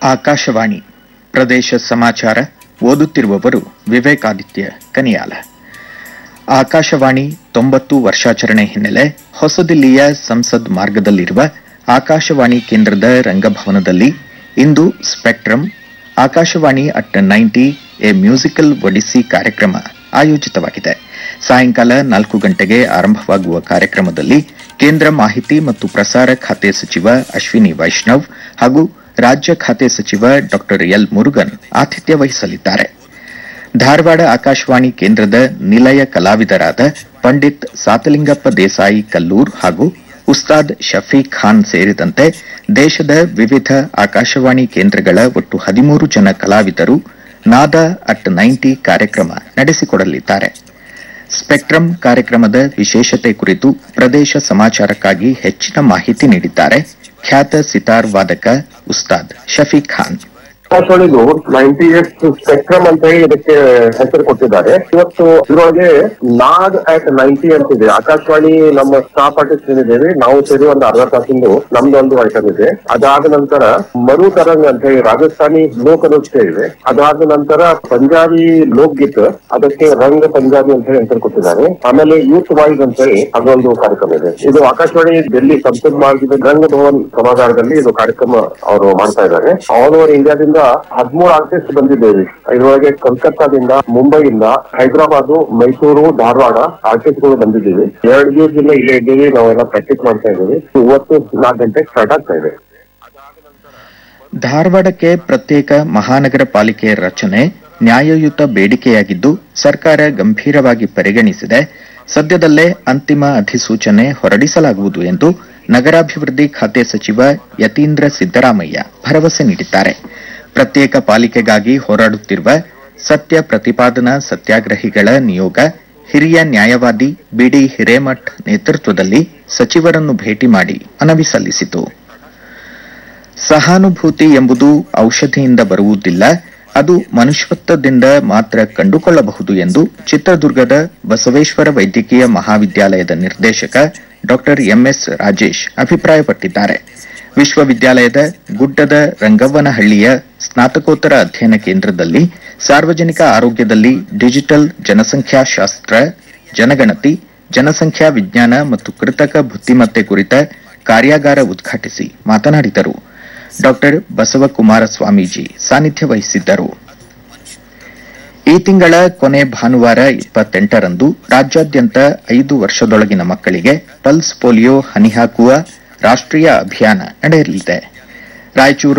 ಆಕಾಶವಾಣಿ ಪ್ರದೇಶ ಸಮಾಚಾರ ಓದುತ್ತಿರುವವರು ವಿವೇಕಾದಿತ್ಯ ಕನಿಯಾಲ ಆಕಾಶವಾಣಿ ತೊಂಬತ್ತು ವರ್ಷಾಚರಣೆ ಹಿನ್ನೆಲೆ ಹೊಸದಿಲ್ಲಿಯ ಸಂಸದ್ ಮಾರ್ಗದಲ್ಲಿರುವ ಆಕಾಶವಾಣಿ ಕೇಂದ್ರದ ರಂಗಭವನದಲ್ಲಿ ಇಂದು spectrum Akashvani at ninety a musical odyssey ಕಾರ್ಯಕ್ರಮ ಆಯೋಜಿತವಾಗಿದೆ ಸಾಯಂಕಾಲ ನಾಲ್ಕು ಗಂಟೆಗೆ ಆರಂಭವಾಗುವ ಕಾರ್ಯಕ್ರಮದಲ್ಲಿ ಕೇಂದ್ರ ಮಾಹಿತಿ ಮತ್ತು ಪ್ರಸಾರ ಖಾತೆ ಸಚಿವ ಅಶ್ವಿನಿ ವೈಷ್ಣವ್ ಹಾಗೂ ರಾಜ್ಯ ಖಾತೆ ಸಚಿವ ಡಾ ಎಲ್ ಮುರುಗನ್ ಆತಿಥ್ಯ ವಹಿಸಲಿದ್ದಾರೆ ಧಾರವಾಡ ಆಕಾಶವಾಣಿ ಕೇಂದ್ರದ ನಿಲಯ ಕಲಾವಿದರಾದ ಪಂಡಿತ್ ಸಾತಲಿಂಗಪ್ಪ ದೇಸಾಯಿ ಕಲ್ಲೂರ್ ಹಾಗೂ ಉಸ್ತಾದ್ ಶಫೀಕ್ ಖಾನ್ ಸೇರಿದಂತೆ ದೇಶದ ವಿವಿಧ ಆಕಾಶವಾಣಿ ಕೇಂದ್ರಗಳ ಒಟ್ಟು ಹದಿಮೂರು ಜನ ಕಲಾವಿದರು ನಾದ ಅಟ್ ನೈಂಟಿ ಕಾರ್ಯಕ್ರಮ ನಡೆಸಿಕೊಡಲಿದ್ದಾರೆ ಸ್ಪೆಕ್ಟ್ರಮ್ ಕಾರ್ಯಕ್ರಮದ ವಿಶೇಷತೆ ಕುರಿತು ಪ್ರದೇಶ ಸಮಾಚಾರಕ್ಕಾಗಿ ಹೆಚ್ಚಿನ ಮಾಹಿತಿ ನೀಡಿದ್ದಾರೆ ಖ್ಯಾತ ಸಿತಾರ್ ವಾದಕ ಉಸ್ತಾದ್ ಶಫೀಕ್ ಖಾನ್ ಆಕಾಶವಾಣಿದು ನೈಂಟಿ ಏಟ್ ಸ್ಪೆಕ್ಟ್ರಮ್ ಅಂತ ಹೇಳಿ ಇದಕ್ಕೆ ಹೆಸರು ಕೊಟ್ಟಿದ್ದಾರೆ ಇವತ್ತು ಇದರೊಳಗೆ ನಾಗ್ ಅಟ್ ನೈಂಟಿ ಅಂತ ಇದೆ ಆಕಾಶವಾಣಿ ನಮ್ಮ ಸ್ಟಾಫ್ ಆರ್ಟಿಸ್ಟ್ ಏನಿದ್ದೇವೆ ನಾವು ಸೇರಿ ಒಂದು ಅರ್ಧ ತಾಸಿಂದು ನಮ್ದು ಒಂದು ಐಟಮ್ ಇದೆ ಅದಾದ ನಂತರ ಮರು ತರಂಗ್ ಅಂತ ಹೇಳಿ ರಾಜಸ್ಥಾನಿ ಲೋಕ ನೃತ್ಯ ಇದೆ ಅದಾದ ನಂತರ ಪಂಜಾಬಿ ಲೋಕ್ಗೀತ್ ಅದಕ್ಕೆ ರಂಗ ಪಂಜಾಬಿ ಅಂತ ಹೇಳಿ ಹೆಸರು ಕೊಟ್ಟಿದ್ದಾರೆ ಆಮೇಲೆ ಯೂತ್ ವಾಯ್ಸ್ ಅಂತ ಹೇಳಿ ಅದೊಂದು ಕಾರ್ಯಕ್ರಮ ಇದೆ ಇದು ಆಕಾಶವಾಣಿ ಡೆಲ್ಲಿ ಸಂಸದ್ ಮಾರ್ಗದ ರಂಗ ಭವನ್ ಸಭಾಗಾರದಲ್ಲಿ ಇದು ಕಾರ್ಯಕ್ರಮ ಅವರು ಮಾಡ್ತಾ ಇದ್ದಾರೆ ಆಲ್ ಓವರ್ ಇಂಡಿಯಾದಿಂದ ಹದಿಮೂರು ಆರ್ಟಿಸ್ಟ್ ಬಂದಿದ್ದೇವೆ ಇದರೊಳಗೆ ಕೋಲ್ಕತ್ತಾದಿಂದ ಮುಂಬೈಯಿಂದ ಹೈದರಾಬಾದ್ ಮೈಸೂರು ಧಾರವಾಡ ಆರ್ಟಿಸ್ಟ್ಗಳು ಬಂದಿದ್ದೀವಿ ಎರಡು ದಿವಸದಿಂದ ಇಲ್ಲೇ ಇದ್ದೀವಿ ನಾವೆಲ್ಲ ಪ್ರಾಕ್ಟೀಸ್ ಮಾಡ್ತಾ ಇದ್ದೀವಿ ಇವತ್ತು ನಾಲ್ಕು ಗಂಟೆಗೆ ಸ್ಟಾರ್ಟ್ ಆಗ್ತಾ ಇದೆ ಧಾರವಾಡಕ್ಕೆ ಪ್ರತ್ಯೇಕ ಮಹಾನಗರ ಪಾಲಿಕೆ ರಚನೆ ನ್ಯಾಯಯುತ ಬೇಡಿಕೆಯಾಗಿದ್ದು ಸರ್ಕಾರ ಗಂಭೀರವಾಗಿ ಪರಿಗಣಿಸಿದೆ ಸದ್ಯದಲ್ಲೇ ಅಂತಿಮ ಅಧಿಸೂಚನೆ ಹೊರಡಿಸಲಾಗುವುದು ಎಂದು ನಗರಾಭಿವೃದ್ಧಿ ಖಾತೆ ಸಚಿವ ಯತೀಂದ್ರ ಸಿದ್ದರಾಮಯ್ಯ ಭರವಸೆ ನೀಡಿದ್ದಾರೆ ಪ್ರತ್ಯೇಕ ಪಾಲಿಕೆಗಾಗಿ ಹೋರಾಡುತ್ತಿರುವ ಸತ್ಯ ಪ್ರತಿಪಾದನಾ ಸತ್ಯಾಗ್ರಹಿಗಳ ನಿಯೋಗ ಹಿರಿಯ ನ್ಯಾಯವಾದಿ ಬಿಡಿ ಹಿರೇಮಠ್ ನೇತೃತ್ವದಲ್ಲಿ ಸಚಿವರನ್ನು ಭೇಟಿ ಮಾಡಿ ಮನವಿ ಸಲ್ಲಿಸಿತು ಸಹಾನುಭೂತಿ ಎಂಬುದು ಔಷಧಿಯಿಂದ ಬರುವುದಿಲ್ಲ ಅದು ಮನುಷ್ಯತ್ವದಿಂದ ಮಾತ್ರ ಕಂಡುಕೊಳ್ಳಬಹುದು ಎಂದು ಚಿತ್ರದುರ್ಗದ ಬಸವೇಶ್ವರ ವೈದ್ಯಕೀಯ ಮಹಾವಿದ್ಯಾಲಯದ ನಿರ್ದೇಶಕ ಡಾ ಎಂಎಸ್ ರಾಜೇಶ್ ಅಭಿಪ್ರಾಯಪಟ್ಟಿದ್ದಾರೆ ವಿಶ್ವವಿದ್ಯಾಲಯದ ಗುಡ್ಡದ ರಂಗವ್ವನಹಳ್ಳಿಯ ಸ್ನಾತಕೋತ್ತರ ಅಧ್ಯಯನ ಕೇಂದ್ರದಲ್ಲಿ ಸಾರ್ವಜನಿಕ ಆರೋಗ್ಯದಲ್ಲಿ ಡಿಜಿಟಲ್ ಜನಸಂಖ್ಯಾಶಾಸ್ತ್ರ ಜನಗಣತಿ ಜನಸಂಖ್ಯಾ ವಿಜ್ಞಾನ ಮತ್ತು ಕೃತಕ ಬುದ್ದಿಮತ್ತೆ ಕುರಿತ ಕಾರ್ಯಾಗಾರ ಉದ್ಘಾಟಿಸಿ ಮಾತನಾಡಿದರು ಡಾ ಬಸವಕುಮಾರ ಸ್ವಾಮೀಜಿ ಸಾನ್ನಿಧ್ಯ ವಹಿಸಿದ್ದರು ಈ ತಿಂಗಳ ಕೊನೆ ಭಾನುವಾರ ಇಪ್ಪತ್ತೆಂಟರಂದು ರಾಜ್ಯಾದ್ಯಂತ ಐದು ವರ್ಷದೊಳಗಿನ ಮಕ್ಕಳಿಗೆ ಪಲ್ಸ್ ಪೋಲಿಯೋ ಹನಿ ಹಾಕುವ ರಾಷ್ಟೀಯ ಅಭಿಯಾನ ನಡೆಯಲಿದೆ ರಾಯಚೂರು